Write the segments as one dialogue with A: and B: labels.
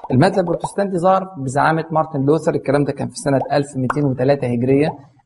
A: المذهب البروتستانتي ظهر بزعامة مارتن لوثر الكلام ده كان في سنة 1203 هجرية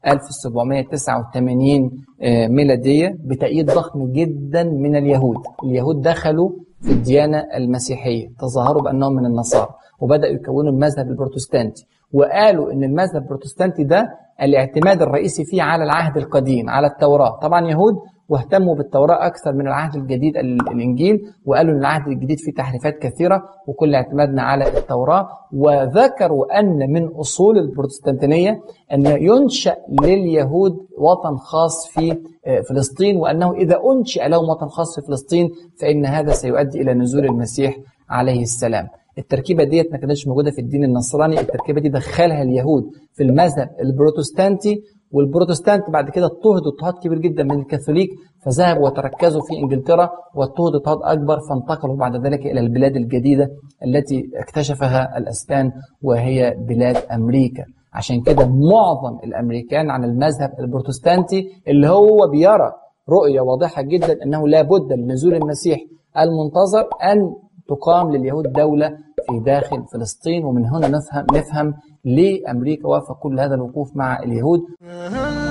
A: 1789 آه، ميلادية بتأييد ضخم جدا من اليهود اليهود دخلوا في الديانة المسيحية تظاهروا بأنهم من النصارى وبدأوا يكونوا المذهب البروتستانتي وقالوا ان المذهب البروتستانتي ده الاعتماد الرئيسي فيه على العهد القديم على التوراة طبعا يهود واهتموا بالتوراة أكثر من العهد الجديد الإنجيل وقالوا أن العهد الجديد فيه تحريفات كثيرة وكل اعتمادنا على التوراة وذكروا أن من أصول البروتستانتينية أن ينشأ لليهود وطن خاص في آه، فلسطين وأنه إذا أنشئ لهم وطن خاص في فلسطين فإن هذا سيؤدي إلى نزول المسيح عليه السلام التركيبة ديت ما كانتش موجودة في الدين النصراني التركيبة دي دخلها اليهود في المذهب البروتستانتي والبروتستانت بعد كده اضطهدوا اضطهاد كبير جدا من الكاثوليك فذهبوا وتركزوا في انجلترا واضطهدوا اضطهاد اكبر فانتقلوا بعد ذلك الى البلاد الجديده التي اكتشفها الاسبان وهي بلاد امريكا عشان كده معظم الامريكان عن المذهب البروتستانتي اللي هو بيرى رؤيه واضحه جدا انه لا بد لنزول المسيح المنتظر ان تقام لليهود دولة في داخل فلسطين ومن هنا نفهم نفهم ليه أمريكا وافق كل هذا الوقوف مع اليهود